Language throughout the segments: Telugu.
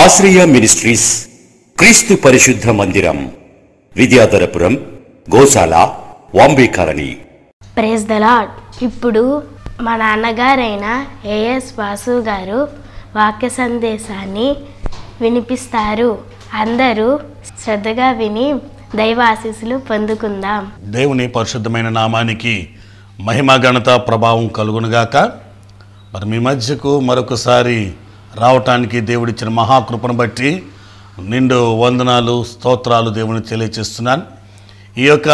ఆశ్రయ మినిస్ట్రీస్ క్రీస్తు పరిశుద్ధ మందిరం విద్యాధరపురం గోశాల Vambay colony praise the Lord ఇప్పుడు మా నాన్నగారైన ఏఎస్ వాసు గారు వాక్య సందేశాన్ని వినిపిస్తారు అందరూ శ్రద్ధగా విని దైవ ఆశీస్సులు పొందుకుందాం దేవుని పరిశుద్ధమైన నామానికి మహిమ ఘనత ప్రభావం కలుగునుగాక మరి మీ మధ్యకు మరొకసారి రావటానికి దేవుడిచ్చిన మహాకృపను బట్టి నిండు వందనాలు స్తోత్రాలు దేవుని తెలియచేస్తున్నాను ఈ యొక్క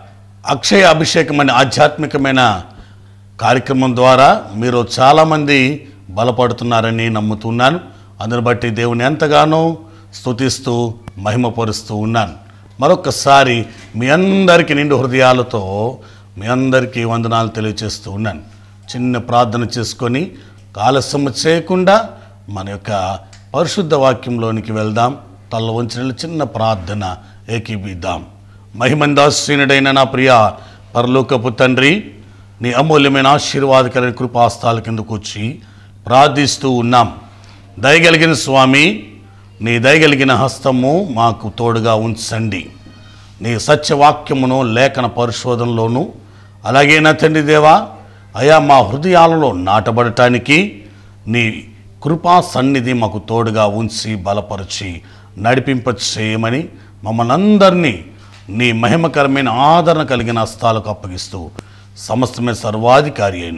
అక్షయ అభిషేకం అనే ఆధ్యాత్మికమైన కార్యక్రమం ద్వారా మీరు చాలామంది బలపడుతున్నారని నమ్ముతున్నాను అందుని బట్టి దేవుని ఎంతగానో స్తుతిస్తూ మహిమపరుస్తూ ఉన్నాను మరొకసారి మీ అందరికీ నిండు హృదయాలతో మీ అందరికీ వందనాలు తెలియజేస్తూ ఉన్నాను చిన్న ప్రార్థన చేసుకొని ఆలస్యం చేయకుండా మన యొక్క పరిశుద్ధ వాక్యంలోనికి వెళ్దాం తల్ల వంచిన చిన్న ప్రార్థన ఏకీబిద్దాం మహిమందాశ్రీనుడైన నా ప్రియ పరలోకపు తండ్రి నీ అమూల్యమైన ఆశీర్వాదకరమైన కృపాస్తాల కిందకు వచ్చి ప్రార్థిస్తూ ఉన్నాం దయగలిగిన స్వామి నీ దయగలిగిన హస్తము మాకు తోడుగా ఉంచండి నీ సత్యవాక్యమును లేఖన పరిశోధనలోను అలాగే నా తండ్రి దేవా అయా మా హృదయాలలో నాటబడటానికి నీ కృపా సన్నిధి మాకు తోడుగా ఉంచి బలపరిచి నడిపింప చేయమని మమ్మల్ని అందరినీ నీ మహిమకరమైన ఆదరణ కలిగిన హస్తాలకు అప్పగిస్తూ సమస్తమైన సర్వాధికారి అయిన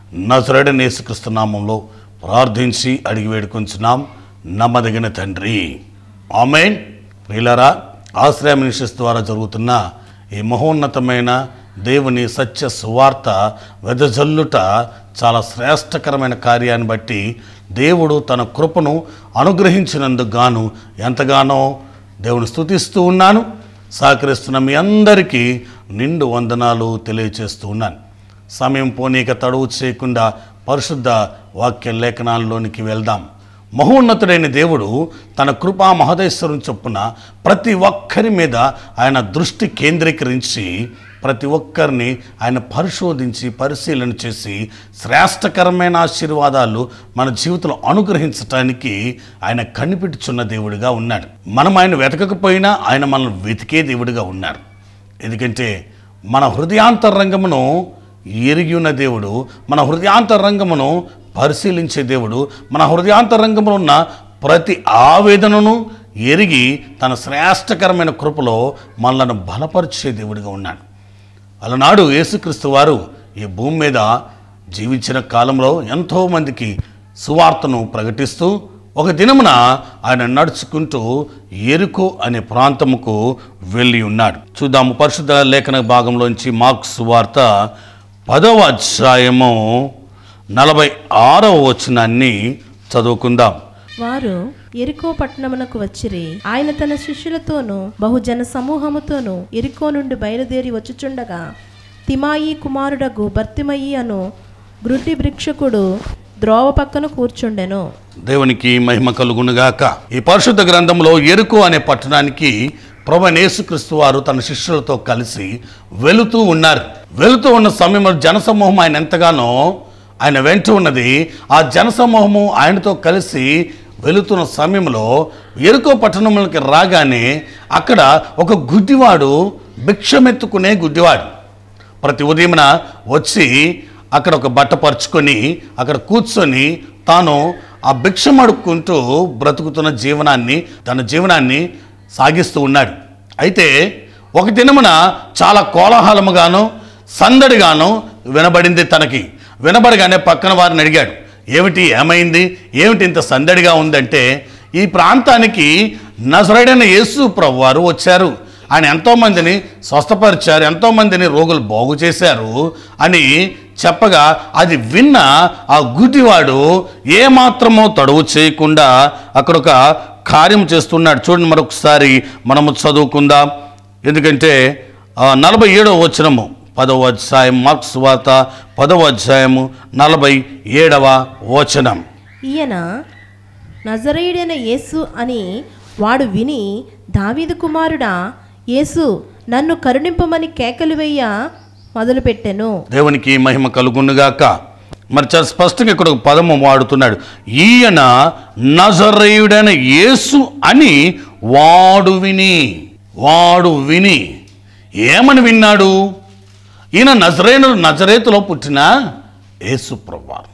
నజరడ నేసుక్రీస్తు నామంలో ప్రార్థించి అడిగి వేడుకొంచున్నాం నమ్మదగిన తండ్రి ఆమెన్ ప్రియులరా ఆశ్రయ మినిషన్స్ ద్వారా జరుగుతున్న ఈ మహోన్నతమైన దేవుని సత్య సువార్త వెదజల్లుట చాలా శ్రేష్టకరమైన కార్యాన్ని బట్టి దేవుడు తన కృపను అనుగ్రహించినందుకు గాను ఎంతగానో దేవుని స్తుతిస్తూ ఉన్నాను సహకరిస్తున్న మీ అందరికీ నిండు వందనాలు తెలియచేస్తూ ఉన్నాను సమయం పోనీక తడువు చేయకుండా పరిశుద్ధ వాక్య లేఖనాల్లోనికి వెళ్దాం మహోన్నతుడైన దేవుడు తన కృపా మహదేశ్వరం చొప్పున ప్రతి ఒక్కరి మీద ఆయన దృష్టి కేంద్రీకరించి ప్రతి ఒక్కరిని ఆయన పరిశోధించి పరిశీలన చేసి శ్రేష్టకరమైన ఆశీర్వాదాలు మన జీవితంలో అనుగ్రహించటానికి ఆయన కనిపెట్టుచున్న దేవుడిగా ఉన్నాడు మనం ఆయన వెతకకపోయినా ఆయన మనల్ని వెతికే దేవుడిగా ఉన్నాడు ఎందుకంటే మన హృదయాంతరంగమును ఎరిగి ఉన్న దేవుడు మన హృదయాంతరంగమును పరిశీలించే దేవుడు మన హృదయాంతరంగంలో ఉన్న ప్రతి ఆవేదనను ఎరిగి తన శ్రేష్టకరమైన కృపలో మనలను బలపరిచే దేవుడిగా ఉన్నాడు అలనాడు యేసుక్రీస్తు వారు ఈ భూమి మీద జీవించిన కాలంలో ఎంతోమందికి సువార్తను ప్రకటిస్తూ ఒక దినమున ఆయన నడుచుకుంటూ ఎరుకు అనే ప్రాంతముకు వెళ్ళి ఉన్నాడు చూద్దాము పరిశుద్ధ లేఖన భాగంలోంచి మార్క్స్ వార్త పదవ అధ్యాయము నలభై ఆరవ వచనాన్ని చదువుకుందాం వారు ఎరికో పట్టణమునకు వచ్చిరి ఆయన తన శిష్యులతోనూ బహుజన సమూహముతోనూ ఎరికో నుండి బయలుదేరి వచ్చుచుండగా తిమాయి కుమారుడగు భర్తిమయి అను గ్రుడ్డి భిక్షకుడు ద్రోవ పక్కన కూర్చుండెను దేవునికి మహిమ కలుగునుగాక ఈ పరిశుద్ధ గ్రంథంలో ఎరుకు అనే పట్టణానికి ప్రభు యేసుక్రీస్తు వారు తన శిష్యులతో కలిసి వెళుతూ ఉన్నారు వెళుతూ ఉన్న సమయంలో జనసమూహం ఆయన ఎంతగానో ఆయన వెంట ఉన్నది ఆ జనసమూహము ఆయనతో కలిసి వెళుతున్న సమయంలో ఎరుకో పట్టణంలోకి రాగానే అక్కడ ఒక గుడ్డివాడు భిక్షమెత్తుకునే గుడ్డివాడు ప్రతి ఉదయమున వచ్చి అక్కడ ఒక బట్ట పరుచుకొని అక్కడ కూర్చొని తాను ఆ భిక్షం అడుక్కుంటూ బ్రతుకుతున్న జీవనాన్ని తన జీవనాన్ని సాగిస్తూ ఉన్నాడు అయితే ఒక దినమున చాలా కోలాహలముగాను సందడిగాను వినబడింది తనకి వినబడగానే పక్కన వారిని అడిగాడు ఏమిటి ఏమైంది ఏమిటి ఇంత సందడిగా ఉందంటే ఈ ప్రాంతానికి నజరైడైన యేసు ప్రభు వారు వచ్చారు ఆయన ఎంతోమందిని స్వస్థపరిచారు ఎంతోమందిని రోగులు బాగు చేశారు అని చెప్పగా అది విన్న ఆ గుడ్డివాడు ఏమాత్రమో తడువు చేయకుండా అక్కడ ఒక కార్యం చేస్తున్నాడు చూడండి మరొకసారి మనము చదువుకుందాం ఎందుకంటే ఆ, నలభై ఏడవ వచనము పదవ అధ్యాయం మార్క్స్ వార్త పదవ అధ్యాయము నలభై ఏడవ వచనం ఈయన నజరేయుడైన యేసు అని వాడు విని దావీదు కుమారుడా యేసు నన్ను కరుణింపమని కేకలు వెయ్య మొదలుపెట్టెను దేవునికి మహిమ కలుగునుగాక మరి చాలా స్పష్టంగా ఇక్కడ ఒక పదము వాడుతున్నాడు ఈయన నజరేయుడైన యేసు అని వాడు విని వాడు విని ఏమని విన్నాడు ఈయన నజరేను నజరేతులో పుట్టిన యేసు ప్రభువారు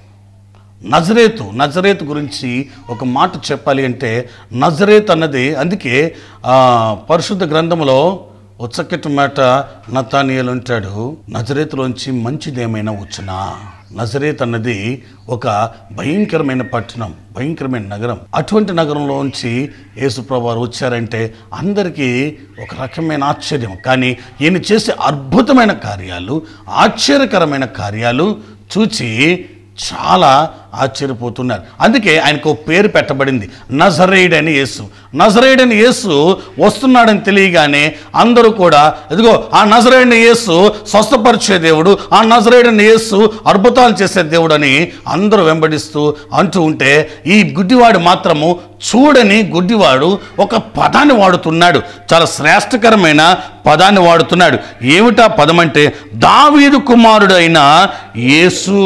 నజరేతు నజరేతు గురించి ఒక మాట చెప్పాలి అంటే నజరేత్ అన్నది అందుకే ఆ, పరిశుద్ధ గ్రంథంలో ఓ చక్కటి మాట నతానియలు అంటాడు నజరేతులోంచి మంచిదేమైనా వచ్చునా నజరేత్ అన్నది ఒక భయంకరమైన పట్టణం భయంకరమైన నగరం అటువంటి నగరంలోంచి యేసుప్రభు వచ్చారంటే అందరికీ ఒక రకమైన ఆశ్చర్యం కానీ ఈయన చేసే అద్భుతమైన కార్యాలు ఆశ్చర్యకరమైన కార్యాలు చూచి చాలా ఆశ్చర్యపోతున్నారు అందుకే ఆయనకు ఒక పేరు పెట్టబడింది నజరేయుడు అని యేసు నజరేయుడు అని యేసు వస్తున్నాడని తెలియగానే అందరూ కూడా ఇదిగో ఆ నజరేయుడిని యేసు స్వస్థపరిచే దేవుడు ఆ నజరేయుడిని యేసు అద్భుతాలు చేసే దేవుడు అని అందరూ వెంబడిస్తూ అంటూ ఉంటే ఈ గుడ్డివాడు మాత్రము చూడని గుడ్డివాడు ఒక పదాన్ని వాడుతున్నాడు చాలా శ్రేష్టకరమైన పదాన్ని వాడుతున్నాడు ఏమిటా పదం అంటే దావీదు కుమారుడు అయిన యేసు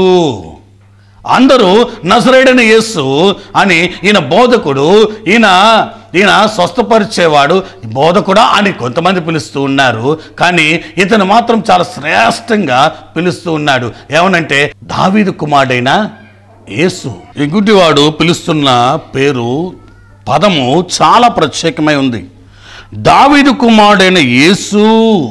అందరూ నజరేడైన యేసు అని ఈయన బోధకుడు ఈయన ఈయన స్వస్థపరిచేవాడు బోధకుడా అని కొంతమంది పిలుస్తూ ఉన్నారు కానీ ఇతను మాత్రం చాలా శ్రేష్టంగా పిలుస్తూ ఉన్నాడు ఏమనంటే దావీదు కుమారుడైన యేసు ఈ గుడ్డివాడు పిలుస్తున్న పేరు పదము చాలా ప్రత్యేకమై ఉంది దావీదు కుమారుడైన యేసు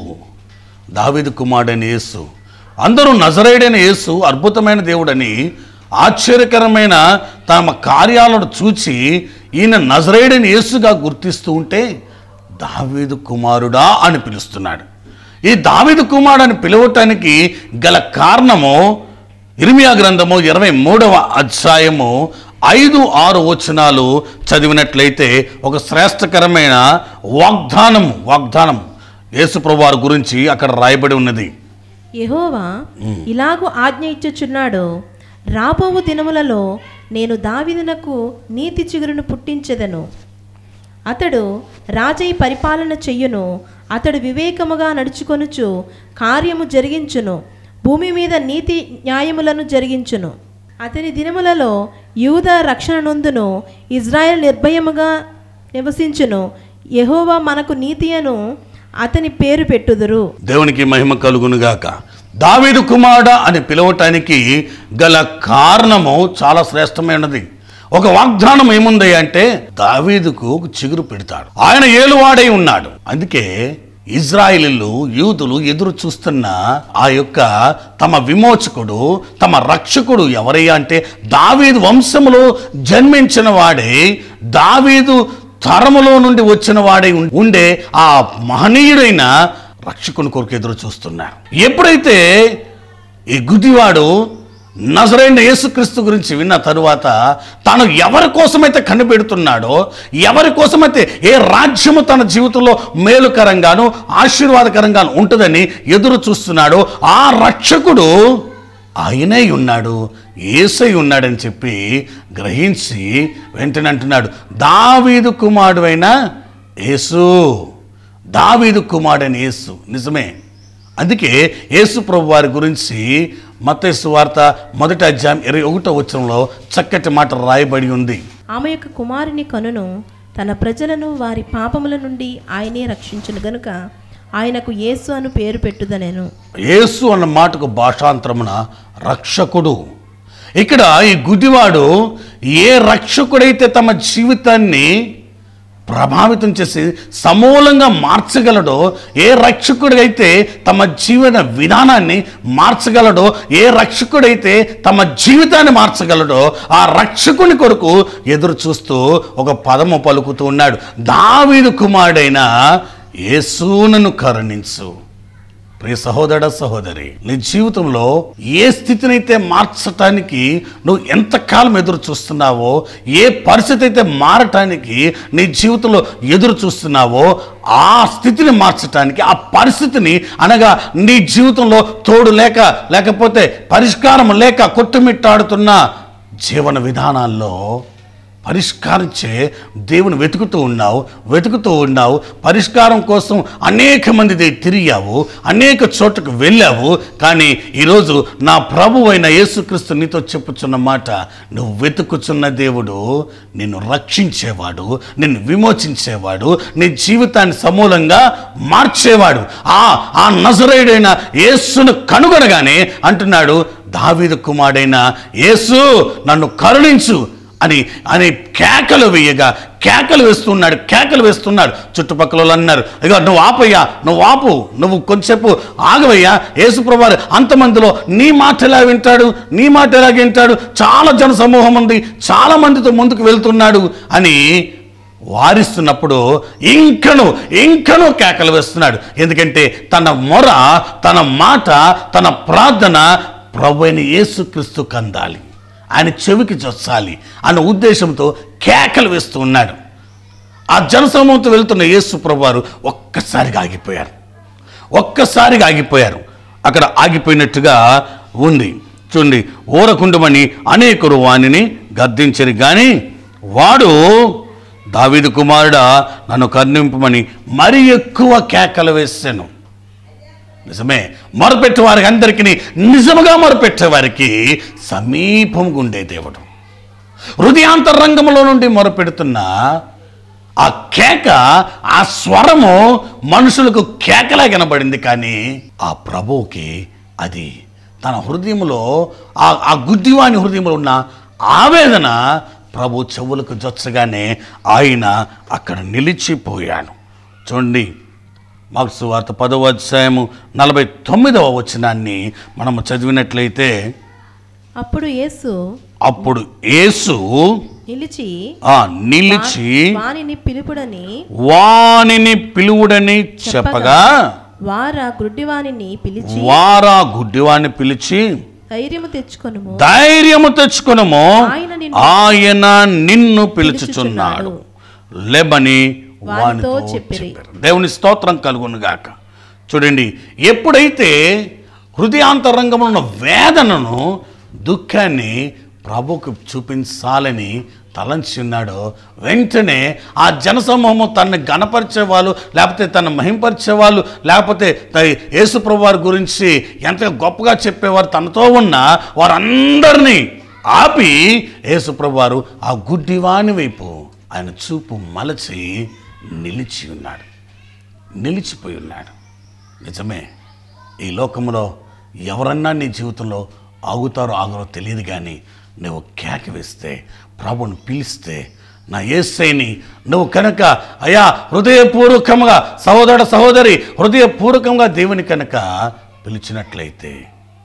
దావీదు కుమారుడైన యేసు అందరూ నజరేడైన యేసు అద్భుతమైన దేవుడని ఆశ్చర్యకరమైన తమ కార్యాలను చూచి ఈయన నజరేడైన యేసుగా గుర్తిస్తూ ఉంటే దావీదు కుమారుడా అని పిలుస్తున్నాడు ఈ దావీదు కుమారుడు అని పిలవటానికి గల కారణము ఇర్మియా గ్రంథము ఇరవై మూడవ అధ్యాయము ఐదు ఆరు వచనాలు చదివినట్లయితే ఒక శ్రేష్టకరమైన వాగ్దానం వాగ్దానం యేసుప్రభు వారి గురించి అక్కడ రాయబడి ఉన్నది యెహోవా ఇలాగు ఆజ్ఞ ఇచ్చుచున్నాడు రాబోవు దినములలో నేను దావీదునకు నీతి చిగురును పుట్టించెదను అతడు రాజై పరిపాలన చెయ్యును అతడు వివేకముగా నడుచుకొనుచు కార్యము జరిగించును భూమి మీద నీతి న్యాయములను జరిగించును అతని దినములలో యూద రక్షణ నొందును ఇజ్రాయెల్ నిర్భయముగా నివసించును యెహోవా మనకు నీతి అను అతని పేరు పెట్టుదురు దేవునికి మహిమ కలుగునుగాక దావీదు కుమారుడ అని పిలవటానికి గల కారణము చాలా శ్రేష్టమైనది ఒక వాగ్దానం ఏముంది అంటే దావీదుకు ఒక చిగురు పెడతాడు ఆయన ఏలువాడై ఉన్నాడు అందుకే ఇజ్రాయిలీలు యూదులు ఎదురు చూస్తున్న ఆ యొక్క తమ విమోచకుడు తమ రక్షకుడు ఎవరయ్యా అంటే దావీదు వంశములో జన్మించిన వాడే దావీదు తరములో నుండి వచ్చిన వాడై ఉం- ఉండే ఆ మహనీయుడైన రక్షకుని కొరకు ఎదురు చూస్తున్నారు ఎప్పుడైతే ఈ గుడ్డివాడు నజరైన యేసుక్రీస్తు గురించి విన్న తరువాత తాను ఎవరి కోసమైతే కనిపెడుతున్నాడో ఎవరి కోసమైతే ఏ రాజ్యము తన జీవితంలో మేలుకరంగాను ఆశీర్వాదకరంగాను ఉంటుందని ఎదురు చూస్తున్నాడో ఆ రక్షకుడు ఆయనే ఉన్నాడు ఏసై ఉన్నాడని చెప్పి గ్రహించి వెంటనే అంటున్నాడు దావీదు కుమారుడు అయిన యేసు దావీదు కుమారుడైన యేసు నిజమే అందుకే యేసు ప్రభు వారి గురించి మత్తయి వార్త మొదటి అధ్యాయం ఇరవై ఒకటో వచనంలో చక్కటి మాట రాయబడి ఉంది ఆమె యొక్క కుమారుని కనును తన ప్రజలను వారి పాపముల నుండి ఆయనే రక్షించును గనుక ఆయనకు యేసు అను పేరు పెట్టుదనెను యేసు అన్న మాటకు భాషాంతరమున రక్షకుడు ఇక్కడ ఈ గుడ్డివాడు ఏ రక్షకుడైతే తమ జీవితాన్ని ప్రభావితం చేసి సమూలంగా మార్చగలడో ఏ రక్షకుడైతే తమ జీవన విధానాన్ని మార్చగలడో ఏ రక్షకుడైతే తమ జీవితాన్ని మార్చగలడో ఆ రక్షకుని కొరకు ఎదురు చూస్తూ ఒక పదము పలుకుతూ ఉన్నాడు దావీదు కుమారుడైన యేసునను కరుణించు ప్రియ సహోదర సహోదరి నీ జీవితంలో ఏ స్థితినైతే మార్చటానికి నువ్వు ఎంతకాలం ఎదురు చూస్తున్నావో ఏ పరిస్థితి అయితే మారటానికి నీ జీవితంలో ఎదురు చూస్తున్నావో ఆ స్థితిని మార్చటానికి ఆ పరిస్థితిని అనగా నీ జీవితంలో తోడు లేక లేకపోతే పరిష్కారం లేక కొట్టుమిట్టాడుతున్న జీవన విధానాల్లో పరిష్కారించే దేవుని వెతుకుతూ ఉన్నావు వెతుకుతూ ఉన్నావు పరిష్కారం కోసం అనేక మంది దగ్గర తిరిగావు అనేక చోట్లకు వెళ్ళావు కానీ ఈరోజు నా ప్రభు అయిన యేసుక్రీస్తు నీతో చెప్పుచున్న మాట నువ్వు వెతుకుచున్న దేవుడు నిన్ను రక్షించేవాడు నిన్ను విమోచించేవాడు నీ జీవితాన్ని సమూలంగా మార్చేవాడు ఆ ఆ నజరేయుడైన యేసును కనుగొనగానే అంటున్నాడు దావీదు కుమారుడైన యేసు నన్ను కరుణించు అని అని కేకలు వేయగా కేకలు వేస్తున్నాడు కేకలు వేస్తున్నాడు చుట్టుపక్కల వాళ్ళు అన్నారు ఇక నువ్వు ఆపయ్యా నువ్వు ఆపు నువ్వు కొంచెంసేపు ఆగవయ్యా యేసుప్రభారు అంతమందిలో నీ మాట ఎలా వింటాడు నీ మాట ఎలా వింటాడు చాలా జన సమూహం ఉంది చాలా మందితో ముందుకు వెళ్తున్నాడు అని వారిస్తున్నప్పుడు ఇంకను ఇంకను కేకలు వేస్తున్నాడు ఎందుకంటే తన మొర తన మాట తన ప్రార్థన ప్రభు అయిన యేసుక్రీస్తుకు అందాలి ఆయన చెవికి చొచ్చాలి అన్న ఉద్దేశంతో కేకలు వేస్తూ ఉన్నాడు ఆ జనసమూహంతో వెళ్తున్న యేసు ప్రభువారు ఒక్కసారిగా ఆగిపోయారు ఒక్కసారిగా ఆగిపోయారు అక్కడ ఆగిపోయినట్టుగా ఉంది చూడండి ఊరకుండమని అనేకురు వానిని గద్దించరు కానీ వాడు దావీదు కుమారుడా నన్ను కర్ణింపమని మరి ఎక్కువ కేకలు వేశాను నిజమే మొరపెట్టే వారికి అందరికీ నిజముగా మొరపెట్టే వారికి సమీపంగా ఉండే దేవుడు హృదయాంతరంగంలో నుండి మొరపెడుతున్న ఆ కేక ఆ స్వరము మనుషులకు కేకలా కనబడింది కానీ ఆ ప్రభువుకి అది తన హృదయంలో ఆ ఆ గుడ్డివాని హృదయంలో ఉన్న ఆవేదన ప్రభు చెవులకు జొచ్చగానే ఆయన అక్కడ నిలిచిపోయాడు చూడండి మార్క్స్ వార్త పదవ అధ్యాయము నలభై తొమ్మిదవ వచనాన్ని మనము చదివినట్లయితే అప్పుడు యేసు అప్పుడు యేసు నిలిచి ఆ నిలిచి వానిని పిలుపుడని వానిని పిలువుడని చెప్పగా వారా గుడ్డివానిని పిలిచి వారా గుడ్డివాణ్ణి పిలిచి ధైర్యము తెచ్చుకొనుము ధైర్యము తెచ్చుకునము ఆయన నిన్ను ఆయన నిన్ను పిలుచుచున్నాడు లెబని వానితో వానితో చెప్పిరి. చెప్పారు దేవుని స్తోత్రం కలుగును గాక చూడండి ఎప్పుడైతే హృదయాంతరంగంలో ఉన్న వేదనను దుఃఖాన్ని ప్రభుకు చూపించాలని తలంచి ఉన్నాడో వెంటనే ఆ జనసమూహము తనని గణపరిచే వాళ్ళు లేకపోతే తన మహింపరిచే వాళ్ళు లేకపోతే త- యేసుప్రభు వారి గురించి ఎంత గొప్పగా చెప్పేవారు తనతో ఉన్న వారందరినీ ఆపి యేసుప్రభు వారు ఆ గుడ్డివాని వైపు ఆయన చూపు మలచి నిలిచి ఉన్నాడు నిలిచిపోయి ఉన్నాడు నిజమే ఈ లోకంలో ఎవరన్నా నీ జీవితంలో ఆగుతారో ఆగరో తెలియదు కానీ నువ్వు కేక వేస్తే ప్రభుని పిలిస్తే నా ఏసైని నువ్వు కనుక అయా హృదయపూర్వకంగా సహోదర సహోదరి హృదయపూర్వకంగా దేవుని కనుక పిలిచినట్లయితే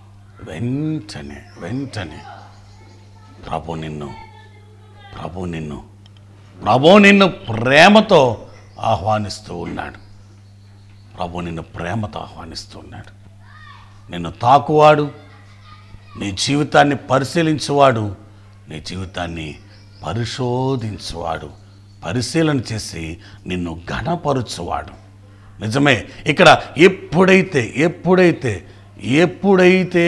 వెంటనే వెంటనే ప్రభు నిన్ను ప్రభు నిన్ను ప్రభు నిన్ను ప్రేమతో ఆహ్వానిస్తూ ఉన్నాడు ప్రభు నిన్ను ప్రేమతో ఆహ్వానిస్తూ ఉన్నాడు నిన్ను తాకువాడు నీ జీవితాన్ని పరిశీలించువాడు నీ జీవితాన్ని పరిశోధించువాడు పరిశీలన చేసి నిన్ను ఘనపరుచువాడు నిజమే ఇక్కడ ఎప్పుడైతే ఎప్పుడైతే ఎప్పుడైతే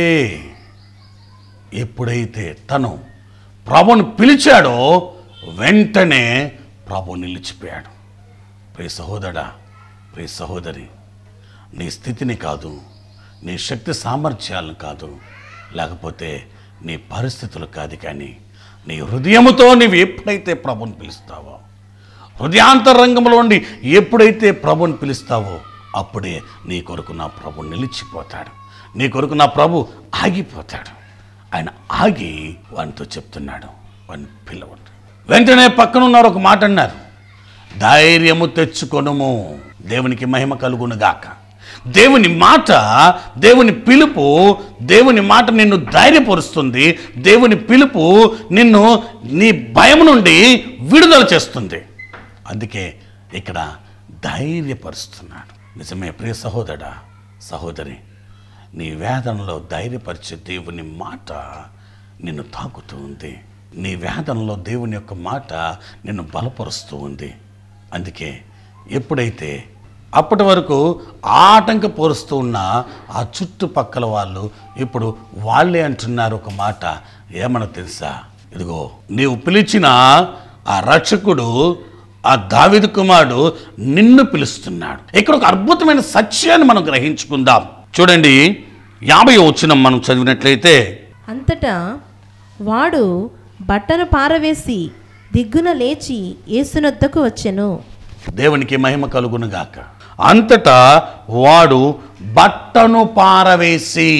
ఎప్పుడైతే తను ప్రభుని పిలిచాడో వెంటనే ప్రభు నిలిచిపోయాడు ప్రియ సహోదరా ప్రియ సహోదరి నీ స్థితిని కాదు నీ శక్తి సామర్థ్యాలను కాదు లేకపోతే నీ పరిస్థితులు కాదు కానీ నీ హృదయముతో నీవు ఎప్పుడైతే ప్రభుని పిలుస్తావో హృదయాంతరంగంలో ఉండి ఎప్పుడైతే ప్రభుని పిలుస్తావో అప్పుడే నీ కొరకు నా ప్రభు నిలిచిపోతాడు నీ కొరకు నా ప్రభు ఆగిపోతాడు ఆయన ఆగి వానితో చెప్తున్నాడు వాడిని పిలవండి వెంటనే పక్కనున్నారు ఒక మాట అన్నారు ధైర్యము తెచ్చుకొనుము దేవునికి మహిమ కలుగును గాక దేవుని మాట దేవుని పిలుపు దేవుని మాట నిన్ను ధైర్యపరుస్తుంది దేవుని పిలుపు నిన్ను నీ భయం నుండి విడుదల చేస్తుంది అందుకే ఇక్కడ ధైర్యపరుస్తున్నాడు నిజమే ప్రియ సహోదరా సహోదరి నీ వేదనలో ధైర్యపరిచే దేవుని మాట నిన్ను తాకుతూ ఉంది నీ వేదనలో దేవుని యొక్క మాట నిన్ను బలపరుస్తూ ఉంది అందుకే ఎప్పుడైతే అప్పటి వరకు ఆటంకపరుస్తూ ఉన్న ఆ చుట్టుపక్కల వాళ్ళు ఇప్పుడు వాళ్ళే అంటున్నారు ఒక మాట ఏమన్నా తెలుసా ఇదిగో నీవు పిలిచిన ఆ రక్షకుడు ఆ దావిదు కుమారుడు నిన్ను పిలుస్తున్నాడు ఇక్కడ ఒక అద్భుతమైన సత్యాన్ని మనం గ్రహించుకుందాం చూడండి యాభై వచ్చిన మనం చదివినట్లయితే అంతటా వాడు బట్టను పారవేసి దిగ్గున లేచి యేసునొద్దకు వచ్చెను దేవునికి మహిమ కలుగునుగాక అంతటా వాడు బట్టను పారవేసి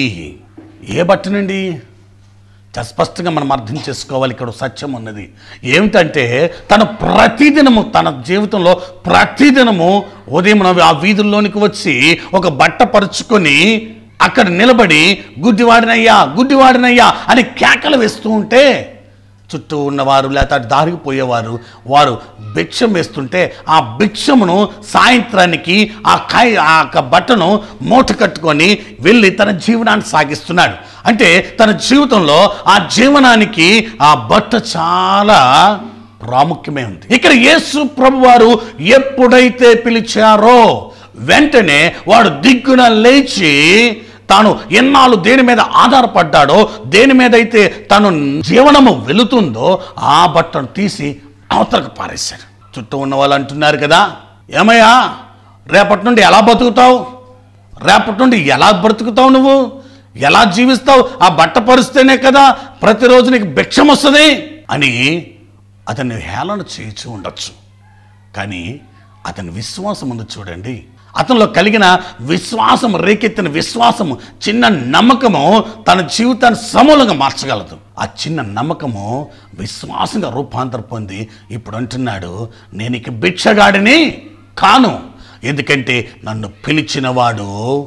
ఏ బట్టనండి చాలా స్పష్టంగా మనం అర్థం చేసుకోవాలి ఇక్కడ ఒక సత్యం ఉన్నది ఏమిటంటే తన ప్రతిదినము తన జీవితంలో ప్రతిదినము ఉదయం ఆ వీధుల్లోనికి వచ్చి ఒక బట్ట పరుచుకొని అక్కడ నిలబడి గుడ్డివాడినయ్యా గుడ్డివాడినయ్యా అని కేకలు వేస్తూ ఉంటే చుట్టూ ఉన్నవారు లేకపోతే అటు దారికి పోయేవారు వారు భిక్షం వేస్తుంటే ఆ భిక్షమును సాయంత్రానికి ఆ కాయ ఆ యొక్క బట్టను మూట కట్టుకొని వెళ్ళి తన జీవనాన్ని సాగిస్తున్నాడు అంటే తన జీవితంలో ఆ జీవనానికి ఆ బట్ట చాలా ప్రాముఖ్యమే ఉంది ఇక్కడ యేసు ప్రభు వారు ఎప్పుడైతే పిలిచారో వెంటనే వాడు దిగ్గున లేచి తాను ఎన్నాళ్ళు దేని మీద ఆధారపడ్డాడో దేని మీద అయితే తను జీవనము వెళుతుందో ఆ బట్టను తీసి అవతలకు పారేశాడు చుట్టూ ఉన్న వాళ్ళు అంటున్నారు కదా ఏమయ్యా రేపటి నుండి ఎలా బతుకుతావు రేపటి నుండి ఎలా బ్రతుకుతావు నువ్వు ఎలా జీవిస్తావు ఆ బట్ట పరిస్తేనే కదా ప్రతిరోజు నీకు భిక్షం వస్తుంది అని అతన్ని హేళన చేయించి ఉండొచ్చు కానీ అతని విశ్వాసం ఉంది చూడండి అతనిలో కలిగిన విశ్వాసం రేకెత్తిన విశ్వాసము చిన్న నమ్మకము తన జీవితాన్ని సమూలంగా మార్చగలదు ఆ చిన్న నమ్మకము విశ్వాసంగా రూపాంతరం పొంది ఇప్పుడు అంటున్నాడు నేను ఇక భిక్షగాడిని కాను ఎందుకంటే నన్ను పిలిచినవాడు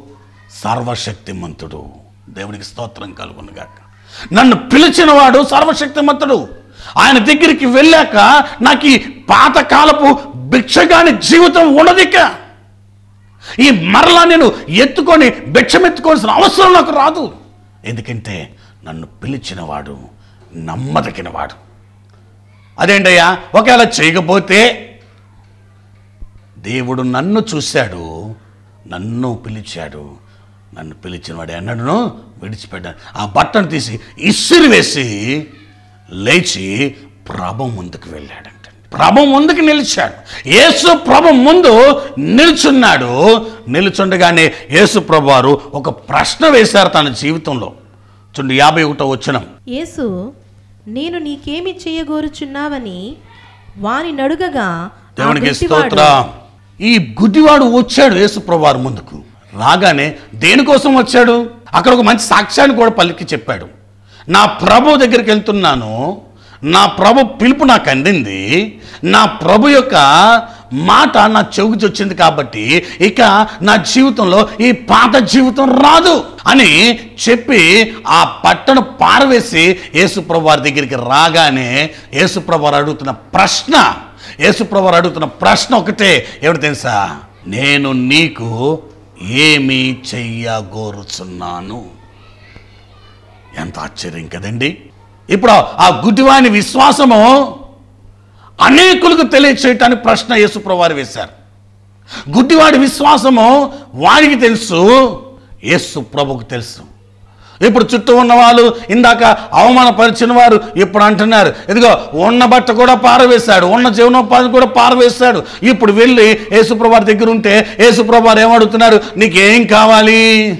సర్వశక్తిమంతుడు దేవునికి స్తోత్రం కలుగునుగాక నన్ను పిలిచినవాడు సర్వశక్తిమంతుడు ఆయన దగ్గరికి వెళ్ళాక నాకు ఈ పాతకాలపు భిక్షగాని జీవితం ఉండదిక ఈ మరలా నేను ఎత్తుకొని భిక్షమెత్తుకోవాల్సిన అవసరం నాకు రాదు ఎందుకంటే నన్ను పిలిచినవాడు నమ్మదగినవాడు అదేంటయ్యా ఒకవేళ చేయకపోతే దేవుడు నన్ను చూశాడు నన్ను పిలిచాడు నన్ను పిలిచిన వాడు ఎన్నడను విడిచిపెట్టాను ఆ బట్టను తీసి ఇసిరి వేసి లేచి ప్రభు ముందుకు వెళ్ళాడంట ప్రభు ముందుకు నిలిచాడు యేసు ప్రభు ముందు నిల్చున్నాడు నిల్చుండగానే యేసు ప్రభు వారు ఒక ప్రశ్న వేశారు తన జీవితంలో చూడండి యాభై ఒకటో వచ్చినం యేసు నేను నీకేమి చేయగోరుచున్నావని వాని నడుగగా ఆ దేవునికి గుడ్డివాడు, స్తోత్రం ఈ గుడ్డివాడు వచ్చాడు యేసుప్రభువారు ముందుకు రాగానే దేనికోసం వచ్చాడు అక్కడ ఒక మంచి సాక్ష్యాన్ని కూడా పలికి చెప్పాడు నా ప్రభు దగ్గరికి వెళ్తున్నాను నా ప్రభు పిలుపు నాకు అందింది నా ప్రభు యొక్క మాట నా చెవికి వచ్చింది కాబట్టి ఇక నా జీవితంలో ఈ పాత జీవితం రాదు అని చెప్పి ఆ పట్టను పారవేసి యేసుప్రభు వారి దగ్గరికి రాగానే యేసుప్రభు వారు అడుగుతున్న ప్రశ్న యేసుప్రభు వారు అడుగుతున్న ప్రశ్న ఒకటే ఏమిటి తెలుసా నేను నీకు ఏమి చెయ్యగోరుచున్నాను ఎంత ఆశ్చర్యం కదండి ఇప్పుడు ఆ గుడ్డివాని విశ్వాసము అనేకులకు తెలియచేయటానికి ప్రశ్న యేసుప్రభు వారు వేశారు గుడ్డివాడి విశ్వాసము వాడికి తెలుసు యేసు ప్రభుకు తెలుసు ఇప్పుడు చుట్టూ ఉన్న వాళ్ళు ఇందాక అవమానపరిచిన వారు ఇప్పుడు అంటున్నారు ఇదిగో ఉన్న బట్ట కూడా పారవేశాడు ఉన్న జీవనోపాధి కూడా పారవేశాడు ఇప్పుడు వెళ్ళి యేసుప్రభు వారి దగ్గర ఉంటే యేసుప్రభు వారు ఏమడుగుతున్నారు నీకేం కావాలి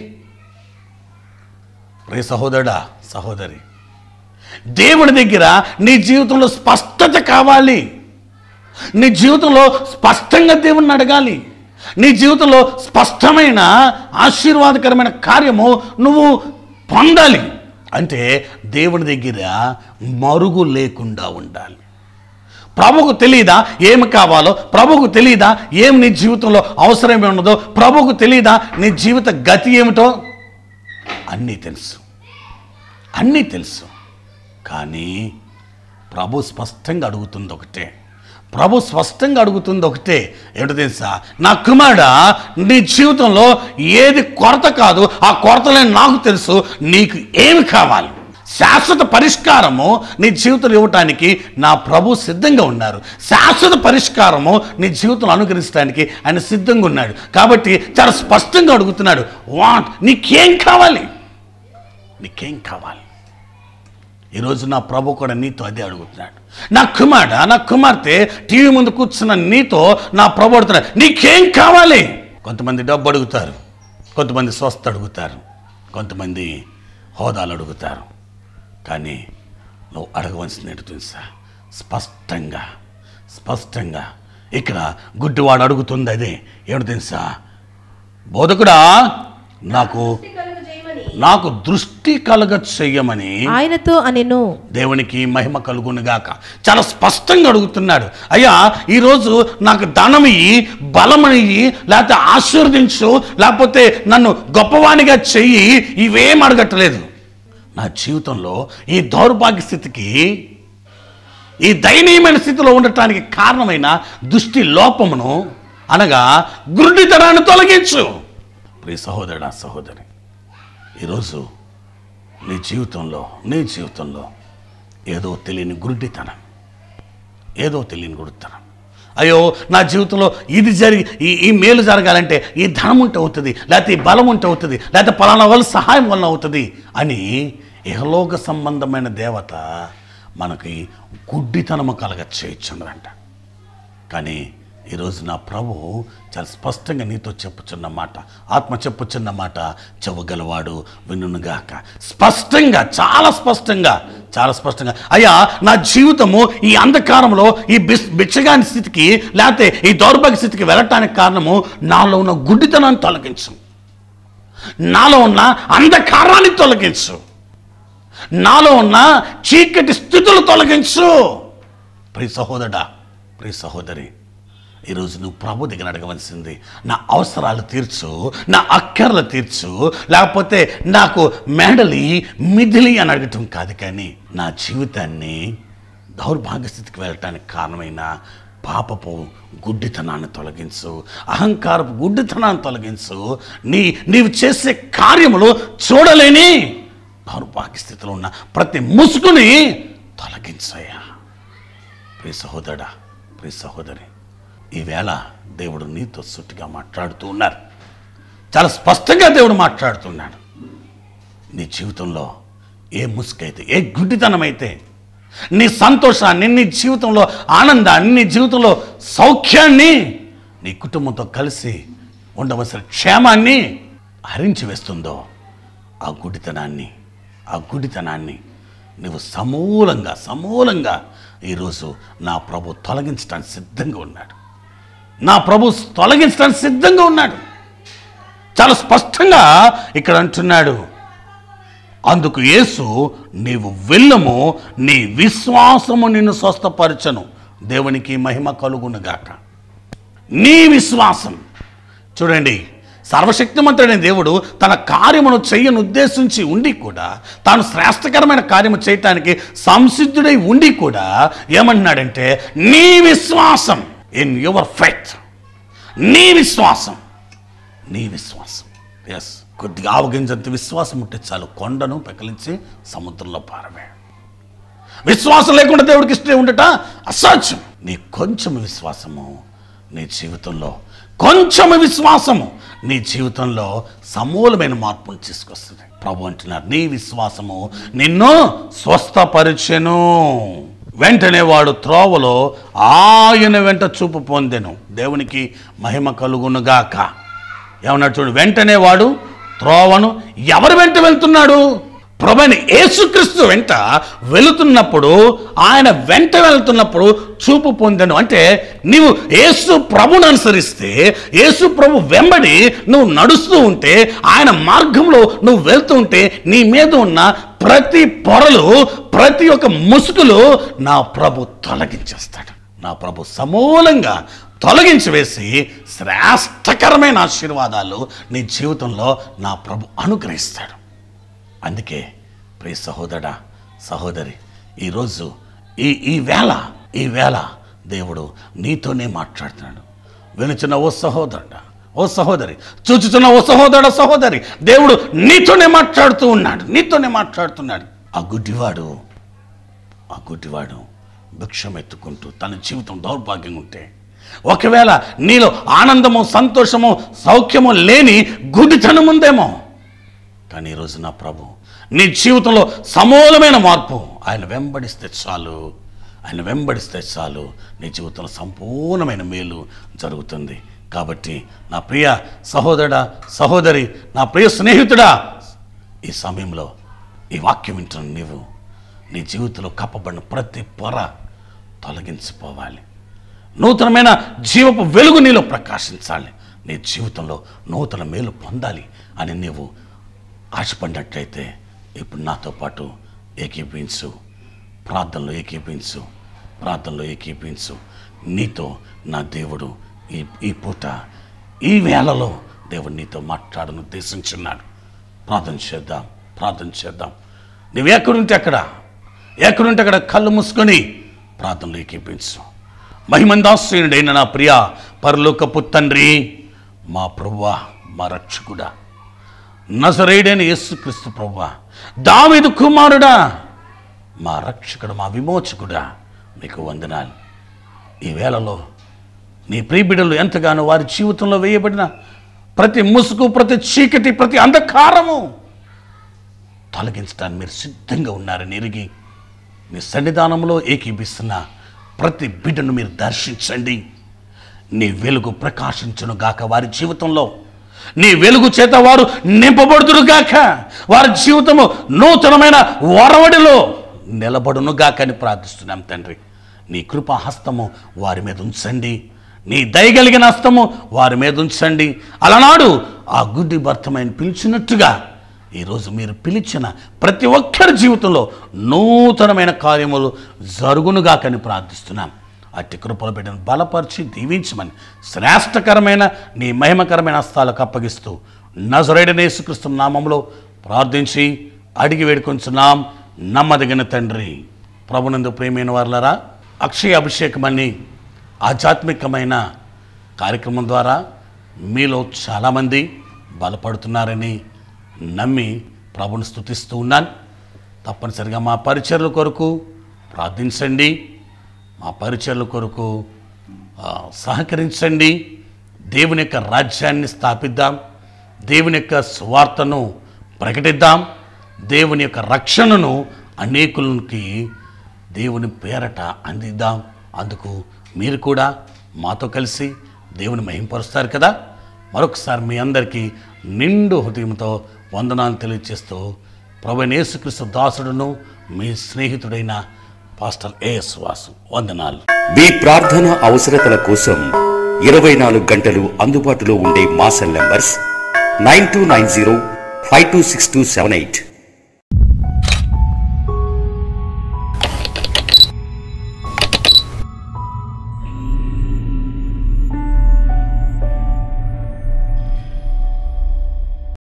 రే సహోదరుడా సహోదరి దేవుడి దగ్గర నీ జీవితంలో స్పష్టత కావాలి నీ జీవితంలో స్పష్టంగా దేవుణ్ణి అడగాలి నీ జీవితంలో స్పష్టమైన ఆశీర్వాదకరమైన కార్యము నువ్వు పొందాలి అంటే దేవుడి దగ్గర మరుగు లేకుండా ఉండాలి ప్రభుకు తెలియదా ఏమి కావాలో ప్రభుకు తెలియదా ఏమి నీ జీవితంలో అవసరం ఉన్నదో ప్రభుకు తెలియదా నీ జీవిత గతి ఏమిటో అన్నీ తెలుసు అన్నీ తెలుసు కానీ ప్రభు స్పష్టంగా అడుగుతుంది ఒకటే ప్రభు స్పష్టంగా అడుగుతుంది ఒకటే ఏంటో తెలుసా నా కుమారుడా నీ జీవితంలో ఏది కొరత కాదు ఆ కొరతలే నాకు తెలుసు నీకు ఏమి కావాలి శాశ్వత పరిష్కారము నీ జీవితంలో ఇవ్వటానికి నా ప్రభు సిద్ధంగా ఉన్నారు శాశ్వత పరిష్కారము నీ జీవితంలో అనుగ్రహించడానికి ఆయన సిద్ధంగా ఉన్నాడు కాబట్టి చాలా స్పష్టంగా అడుగుతున్నాడు వాట్ నీకేం కావాలి నీకేం కావాలి ఈరోజు నా ప్రభు కూడా నీతో అదే అడుగుతున్నాడు నా కుమారుడు నా కుమార్తె టీవీ ముందు కూర్చున్న నీతో నా ప్రభు అడుగుతున్నాడు నీకేం కావాలి కొంతమంది డబ్బు అడుగుతారు కొంతమంది స్వస్థ అడుగుతారు కొంతమంది హోదాలు అడుగుతారు కానీ నువ్వు అడగవలసింది ఏంటో తెలుసా స్పష్టంగా స్పష్టంగా ఇక్కడ గుడ్డివాడు అడుగుతుంది అదే ఏమిటి తెలుసా బోధకుడా నాకు నాకు దృష్టి కలగ చెయ్యమని ఆయనతో అనెను దేవునికి మహిమ కలుగునుగాక చాలా స్పష్టంగా అడుగుతున్నాడు అయ్యా ఈరోజు నాకు ధనం ఇయ్యి బలం ఇయ్యి లేకపోతే ఆశీర్వదించు లేకపోతే నన్ను గొప్పవానిగా చెయ్యి ఇవేం అడగట్లేదు నా జీవితంలో ఈ దౌర్భాగ్య స్థితికి ఈ దయనీయమైన స్థితిలో ఉండటానికి కారణమైన దృష్టి లోపమును అనగా గురుడితనాన్ని తొలగించు ప్రియ సహోదరుడా సహోదరి ఈరోజు నీ జీవితంలో నీ జీవితంలో ఏదో తెలియని గురుడితనం ఏదో తెలియని గురుడితనం అయ్యో నా జీవితంలో ఇది జరిగి ఈ ఈ మేలు జరగాలంటే ఈ ధనం ఉంటే అవుతుంది లేకపోతే ఈ బలం ఉంటే అవుతుంది లేకపోతే పలానా వాళ్ళ సహాయం వలన అవుతుంది అని ఇహలోక సంబంధమైన దేవత మనకి గుడ్డితనము కలగ చేయొచ్చున్నదంట కానీ ఈరోజు నా ప్రభు చాలా స్పష్టంగా నీతో చెప్పుచున్న మాట ఆత్మ చెప్పుచున్న మాట చెవ్వగలవాడు వినుగాక స్పష్టంగా చాలా స్పష్టంగా చాలా స్పష్టంగా అయ్యా నా జీవితము ఈ అంధకారంలో ఈ బిస్ బిచ్చగాని స్థితికి లేకపోతే ఈ దౌర్భాగ్య స్థితికి వెళ్ళటానికి కారణము నాలో ఉన్న గుడ్డితనాన్ని తొలగించు నాలో ఉన్న అంధకారాన్ని తొలగించు నాలో ఉన్న చీకటి స్థితులు తొలగించు ప్రియ సహోదరా ప్రియ సహోదరి ఈరోజు నువ్వు ప్రభు దగ్గర అడగవలసింది నా అవసరాలు తీర్చు నా అక్కర్లు తీర్చు లేకపోతే నాకు మెడలి మిదిలి అని అడగటం కాదు కానీ నా జీవితాన్ని దౌర్భాగ్య స్థితికి వెళ్ళటానికి కారణమైన పాపపు గుడ్డితనాన్ని తొలగించు అహంకారపు గుడ్డితనాన్ని తొలగించు నీ నీవు చేసే కార్యములు చూడలేని దౌర్భాగ్య స్థితిలో ఉన్న ప్రతి ముసుగుని తొలగించయ్యా ప్రియ సహోదరుడా ప్రియ సహోదరి ఈవేళ దేవుడు నీతో సుట్టిగా మాట్లాడుతూ ఉన్నారు చాలా స్పష్టంగా దేవుడు మాట్లాడుతున్నాడు నీ జీవితంలో ఏ ముసుకైతే ఏ గుడ్డితనం అయితే నీ సంతోషాన్ని నీ జీవితంలో ఆనందాన్ని నీ జీవితంలో సౌఖ్యాన్ని నీ కుటుంబంతో కలిసి ఉండవలసిన క్షేమాన్ని హరించి వేస్తుందో ఆ గుడితనాన్ని ఆ గుడితనాన్ని నువ్వు సమూలంగా సమూలంగా ఈరోజు నా ప్రభు తొలగించడానికి సిద్ధంగా ఉన్నాడు నా ప్రభు తొలగించడానికి సిద్ధంగా ఉన్నాడు చాలా స్పష్టంగా ఇక్కడ అంటున్నాడు అందుకు యేసు నీవు వెళ్ళము నీ విశ్వాసము నిన్ను స్వస్థపరచను దేవునికి మహిమ కలుగునుగాక నీ విశ్వాసం చూడండి సర్వశక్తిమంతుడైన దేవుడు తన కార్యమును చెయ్యను ఉద్దేశించి ఉండి కూడా తాను శ్రేష్టకరమైన కార్యము చేయటానికి సంసిద్ధుడై ఉండి కూడా ఏమంటున్నాడంటే నీ విశ్వాసం ఇన్ యువర్ ఫెత్ నీ విశ్వాసం నీ విశ్వాసం ఎస్ కొద్దిగా ఆవగించంత విశ్వాసం ఉంటే చాలు కొండను పెకలించి సముద్రంలో పారవే విశ్వాసం లేకుండా దేవుడికి ఇష్టం ఉండట అసాధ్యం నీ కొంచెం విశ్వాసము నీ జీవితంలో కొంచెం విశ్వాసము నీ జీవితంలో సమూలమైన మార్పును తీసుకొస్తుంది ప్రభు అంటున్నారు నీ విశ్వాసము నిన్ను స్వస్థపరిచెను వెంటనే వాడు త్రోవలో ఆయన వెంట చూపు పొందెను దేవునికి మహిమ కలుగునుగాక ఏమన్నాడు చూడు వెంటనే వాడు త్రోవను ఎవరు వెంట వెళ్తున్నాడు ప్రభుని యేసుక్రీస్తు వెంట వెళుతున్నప్పుడు ఆయన వెంట వెళ్తున్నప్పుడు చూపు పొందెను అంటే నీవు యేసు ప్రభుని అనుసరిస్తే యేసు ప్రభు వెంబడి నువ్వు నడుస్తూ ఉంటే ఆయన మార్గంలో నువ్వు వెళ్తూ ఉంటే నీ మీద ఉన్న ప్రతి పొరలు ప్రతి ఒక్క ముసుగులు నా ప్రభు తొలగించేస్తాడు నా ప్రభు సమూలంగా తొలగించి వేసి శ్రేష్టకరమైన ఆశీర్వాదాలు నీ జీవితంలో నా ప్రభు అనుగ్రహిస్తాడు అందుకే ప్రియ సహోదరా సహోదరి ఈరోజు ఈ ఈ వేళ ఈ వేళ దేవుడు నీతోనే మాట్లాడుతున్నాడు వినుచున్న ఓ సహోదరుడా ఓ సహోదరి చూచుచున్న ఓ సహోదరుడ సహోదరి దేవుడు నీతోనే మాట్లాడుతూ ఉన్నాడు నీతోనే మాట్లాడుతున్నాడు ఆ గుడ్డివాడు ఆ గుడ్డివాడు భిక్షం ఎత్తుకుంటూ తన జీవితం దౌర్భాగ్యంగా ఉంటే ఒకవేళ నీలో ఆనందము సంతోషము సౌఖ్యము లేని గుడితనం ఉందేమో కానీ ఈరోజు నా ప్రభు నీ జీవితంలో సమూలమైన మార్పు ఆయన వెంబడిస్తే చాలు ఆయన వెంబడిస్తే చాలు నీ జీవితంలో సంపూర్ణమైన మేలు జరుగుతుంది కాబట్టి నా ప్రియ సహోదరుడా సహోదరి నా ప్రియ స్నేహితుడా ఈ సమయంలో ఈ వాక్యం వింటున్న నీవు నీ జీవితంలో కప్పబడిన ప్రతి పొర తొలగించిపోవాలి నూతనమైన జీవపు వెలుగు నీలో ప్రకాశించాలి నీ జీవితంలో నూతన మేలు పొందాలి అని నీవు ఆశపడినట్లయితే ఇప్పుడు నాతో పాటు ఏకీపించు ప్రార్థనలో ఏకీపించు ప్రార్థనలో ఏకీపించు నీతో నా దేవుడు ఈ ఈ పూట ఈ వేళలో దేవుడు నీతో మాట్లాడను ఉద్దేశించున్నాడు ప్రార్థన చేద్దాం ప్రార్థన చేద్దాం నువ్వు ఎక్కడుంటే అక్కడ ఎక్కడుంటే అక్కడ కళ్ళు మూసుకొని ప్రార్థనలో ఏకీపించు మహిమందాశ్రయుడైన నా ప్రియ పరలోకపు తండ్రి మా ప్రభువా మా రక్షకుడా నజరేడైన యేసుక్రీస్తు ప్రభువా దావీదు కుమారుడా మా రక్షకుడు మా విమోచకుడా మీకు వందనాలు ఈ వేళలో నీ ప్రియబిడలు ఎంతగానో వారి జీవితంలో వేయబడిన ప్రతి ముసుగు ప్రతి చీకటి ప్రతి అంధకారము తొలగించడానికి మీరు సిద్ధంగా ఉన్నారని ఎరిగి మీ సన్నిధానంలో ఏకీపిస్తున్న ప్రతి బిడ్డను మీరు దర్శించండి నీ వెలుగు ప్రకాశించును గాక వారి జీవితంలో నీ వెలుగు చేత వారు నింపబడుదురు గాక వారి జీవితము నూతనమైన వరవడిలో నిలబడును గాక అని ప్రార్థిస్తున్నాం తండ్రి నీ కృపా హస్తము వారి మీద ఉంచండి నీ దయగలిగిన హస్తము వారి మీద ఉంచండి అలనాడు ఆ గుడ్డి భర్తమైన పిలిచినట్టుగా ఈరోజు మీరు పిలిచిన ప్రతి ఒక్కరి జీవితంలో నూతనమైన కార్యములు జరుగునుగాకని ప్రార్థిస్తున్నాం అట్టి కృపల బిడ్డను బలపరిచి దీవించమని శ్రేష్టకరమైన నీ మహిమకరమైన హస్తాలకు అప్పగిస్తూ నజరేడనేసుక్రీస్తు నామంలో ప్రార్థించి అడిగి వేడుకొంచున్నాం నమ్మదగిన తండ్రి ప్రభునందు ప్రేమైన వారులరా అక్షయ అభిషేకం అని ఆధ్యాత్మికమైన కార్యక్రమం ద్వారా మీలో చాలామంది బలపడుతున్నారని నమ్మి ప్రభుని స్తుతిస్తూ ఉన్నాను తప్పనిసరిగా మా పరిచర్ల కొరకు ప్రార్థించండి మా పరిచర్ల కొరకు ఆ, సహకరించండి దేవుని యొక్క రాజ్యాన్ని స్థాపిద్దాం దేవుని యొక్క స్వార్థను ప్రకటిద్దాం దేవుని యొక్క రక్షణను అనేకులకి దేవుని పేరట అందిద్దాం అందుకు మీరు కూడా మాతో కలిసి దేవుని మహింపరుస్తారు కదా మరొకసారి మీ అందరికీ నిండు హృదయంతో వందనాలు తెలియజేస్తూ ప్రభు యేసుక్రీస్తు దాసుడును మీ స్నేహితుడైన పాస్టర్ ఏఎస్ వాసు వందనాలు మీ ప్రార్థన అవసరతల కోసం ఇరవై నాలుగు గంటలు అందుబాటులో ఉండే మా cell numbers nine two nine zero five two six two seven eight